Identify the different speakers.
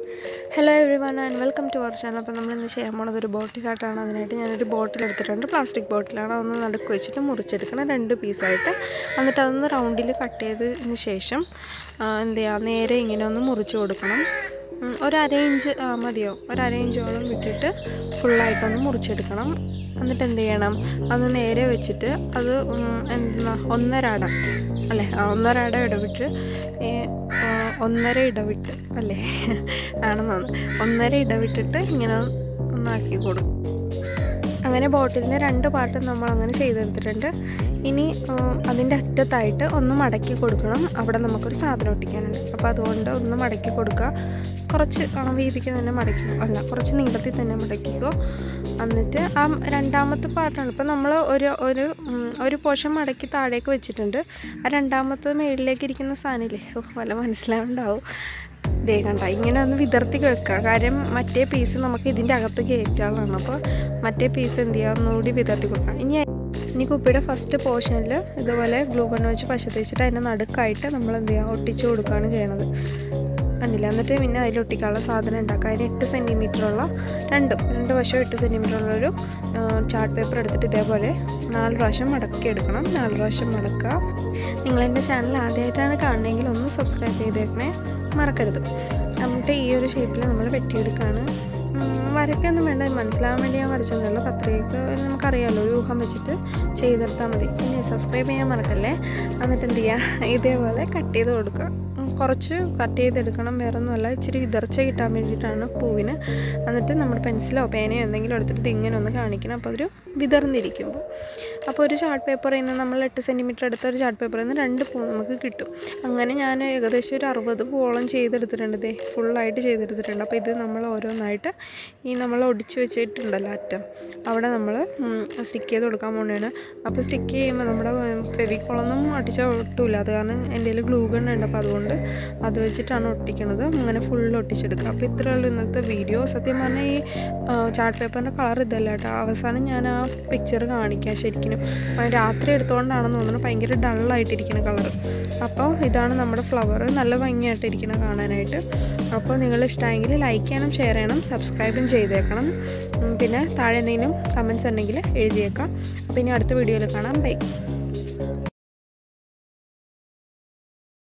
Speaker 1: hello everyone and welcome to our channel അപ്പോൾ നമ്മൾ ഇന്ന് ചെയ്യാൻ പോണത് ഒരു ബോട്ടിലായിട്ടാണ് അതിനായിട്ട് ഞാനൊരു ബോട്ടിൽ എടുത്തിട്ടുണ്ട് പ്ലാസ്റ്റിക് ബോട്ടിലാണ് അതൊന്ന് നടുക്ക് വെച്ചിട്ട് മുറിച്ചെടുക്കണം രണ്ട് പീസായിട്ട് എന്നിട്ട് അതൊന്ന് റൗണ്ടിൽ കട്ട് ചെയ്തതിന് ശേഷം ആ, എന്ത് ചെയ്യുക നേരെ ഇങ്ങനെ ഒന്ന് മുറിച്ച് കൊടുക്കണം ഉം, ഒരു അര ഇഞ്ച് ആ, മതിയോ ഒരു അര ഇഞ്ചോളം വിട്ടിട്ട് ഫുള്ളായിട്ടൊന്ന് മുറിച്ചെടുക്കണം എന്നിട്ട് എന്ത് ചെയ്യണം അത് നേരെ വെച്ചിട്ട് അത് ഉം, എന്താ ഒന്നര അട അല്ലേ ആ, ഒന്നര അട ഇടവിട്ട് ഏ, ആ, ഒന്നര ഇടവിട്ട് അല്ലേ ആണെന്ന് തോന്നുന്നു ഒന്നര ഇടവിട്ടിട്ട് ഇങ്ങനെ ഒന്നാക്കി കൊടുക്കും അങ്ങനെ ബോട്ടിലിൻ്റെ രണ്ട് പാർട്ടും നമ്മൾ അങ്ങനെ ചെയ്തെടുത്തിട്ടുണ്ട് ഇനി അതിൻ്റെ അറ്റത്തായിട്ട് ഒന്ന് മടക്കി കൊടുക്കണം അവിടെ നമുക്കൊരു സാധനം ഒട്ടിക്കാനുണ്ട് അപ്പോൾ അതുകൊണ്ട് ഒന്ന് മടക്കി കൊടുക്കുക കുറച്ച് ആ വീതിക്ക് തന്നെ മടക്കിക്കോ അല്ല കുറച്ച് നീളത്തിൽ തന്നെ മടക്കിക്കോ എന്നിട്ട് ആ രണ്ടാമത്തെ പാർട്ടാണ് ഇപ്പോൾ നമ്മൾ ഒരു ഒരു ഉം, ഒരു പോഷൻ മടക്കി താഴേക്ക് വെച്ചിട്ടുണ്ട് ആ രണ്ടാമത്തെ മേളിലേക്ക് ഇരിക്കുന്ന സാധനമില്ലേ ഓ വല്ല മനസ്സിലാവുണ്ടാവും ദേ കണ്ട ഇങ്ങനെ ഒന്ന് വിതർത്തി വെക്കുക കാര്യം മറ്റേ പീസ് നമുക്ക് ഇതിൻ്റെ അകത്ത് കയറ്റാനുള്ളതാണ് അപ്പോൾ മറ്റേ പീസ് എന്ത് ചെയ്യുക ഒന്നുകൂടി വിതർത്തി കൊടുക്കണം ഇനി ഇനി കുപ്പിയുടെ ഫസ്റ്റ് പോർഷനിൽ ഇതുപോലെ ഗ്ലൂ ഗണ്ണ് വെച്ച് പശ തേച്ചിട്ട് അതിൻ്റെ നടുക്കായിട്ട് നമ്മൾ എന്ത് ചെയ്യുക ഒട്ടിച്ചു കൊടുക്കുകയാണ് ചെയ്യണത് കണ്ടില്ല എന്നിട്ട് പിന്നെ അതിൽ ഒട്ടിക്കാനുള്ള സാധനം ഉണ്ടാക്കുക അതിന് എട്ട് സെൻറ്റിമീറ്ററുള്ള രണ്ടും രണ്ട് വശം എട്ട് സെൻറ്റിമീറ്ററുള്ളൊരു ചാർട്ട് പേപ്പർ എടുത്തിട്ട് ഇതേപോലെ നാല് പ്രാവശ്യം മടക്കി എടുക്കണം നാല് പ്രാവശ്യം മടക്കുക നിങ്ങളെൻ്റെ ചാനൽ ആദ്യമായിട്ടാണ് കാണണമെങ്കിൽ ഒന്ന് സബ്സ്ക്രൈബ് ചെയ്തേക്കണേ മറക്കരുത് എന്നിട്ട് ഈ ഒരു ഷേപ്പിൽ നമ്മൾ വെട്ടിയെടുക്കുകയാണ് ഉം, വരയ്ക്കൊന്നും വേണ്ട മനസ്സിലാവാൻ വേണ്ടി ഞാൻ വരച്ചതല്ലോ കത്രികയ്ക്ക് നമുക്കറിയാമല്ലോ ഒരു ഊഹം വെച്ചിട്ട് ചെയ്തെടുത്താൽ മതി പിന്നെ സബ്സ്ക്രൈബ് ചെയ്യാൻ മറക്കല്ലേ എന്നിട്ട് എന്ത് ചെയ്യുക ഇതേപോലെ കട്ട് ചെയ്ത് കൊടുക്കുക ഉം, കുറച്ച് കട്ട് ചെയ്തെടുക്കണം വേറെ ഒന്നുമല്ല ഇച്ചിരി വിതർച്ച കിട്ടാൻ വേണ്ടിയിട്ടാണ് പൂവിന് എന്നിട്ട് നമ്മുടെ പെൻസിലോ പേനയോ എന്തെങ്കിലും എടുത്തിട്ട് ഇത് ഇങ്ങനെ ഒന്ന് കാണിക്കണം അപ്പോൾ ഒരു വിതർന്നിരിക്കുമ്പോൾ അപ്പോൾ ഒരു ചാർട്ട് പേപ്പറിൽ നിന്ന് നമ്മൾ എട്ട് സെൻറ്റിമീറ്റർ എടുത്ത ഒരു ചാർട്ട് പേപ്പറിൽ നിന്ന് രണ്ട് പൂ നമുക്ക് കിട്ടും അങ്ങനെ ഞാൻ ഏകദേശം ഒരു അറുപത് പൂവോളം ചെയ്തെടുത്തിട്ടുണ്ട് ഇതേ ഫുള്ളായിട്ട് ചെയ്തെടുത്തിട്ടുണ്ട് അപ്പോൾ ഇത് നമ്മൾ ഓരോന്നായിട്ട് ഈ നമ്മൾ ഒടിച്ച് വെച്ചിട്ടുണ്ടല്ലോ അറ്റം അവിടെ നമ്മൾ സ്റ്റിക്ക് ചെയ്ത് കൊടുക്കാൻ പോകണതാണ് അപ്പോൾ സ്റ്റിക്ക് ചെയ്യുമ്പോൾ നമ്മുടെ ഫെവിക്കോളൊന്നും ഒട്ടിച്ചാൽ ഒട്ടില്ല അത് കാരണം എൻ്റെ കയ്യിൽ ഗ്ലൂ ഗൺ ഉണ്ട് അപ്പോൾ അതുകൊണ്ട് അത് വെച്ചിട്ടാണ് ഒട്ടിക്കണത് അങ്ങനെ ഫുൾ ഒട്ടിച്ചെടുക്കുക അപ്പോൾ ഇത്രയുള്ള ഇന്നത്തെ വീഡിയോ സത്യം പറഞ്ഞാൽ ഈ ചാർട്ട് പേപ്പറിൻ്റെ കളർ ഇതല്ല കേട്ടോ അവസാനം ഞാൻ ആ പിക്ചർ കാണിക്കാം ശരിക്കും ആ രാത്രി എടുത്തുകൊണ്ടാണെന്ന് തോന്നുന്നു ഭയങ്കര ഡള്ളായിട്ടിരിക്കുന്ന കളർ അപ്പോൾ ഇതാണ് നമ്മുടെ ഫ്ലവർ നല്ല ഭംഗിയായിട്ടിരിക്കണം കാണാനായിട്ട് അപ്പോൾ നിങ്ങൾ ഇഷ്ടമായെങ്കിൽ ലൈക്ക് ചെയ്യണം ഷെയർ ചെയ്യണം സബ്സ്ക്രൈബും ചെയ്തേക്കണം ഉം, പിന്നെ താഴെ എന്തെങ്കിലും കമൻസ് ഉണ്ടെങ്കിൽ എഴുതിയേക്കാം അപ്പോൾ ഇനി അടുത്ത വീഡിയോയിൽ കാണാം ബൈ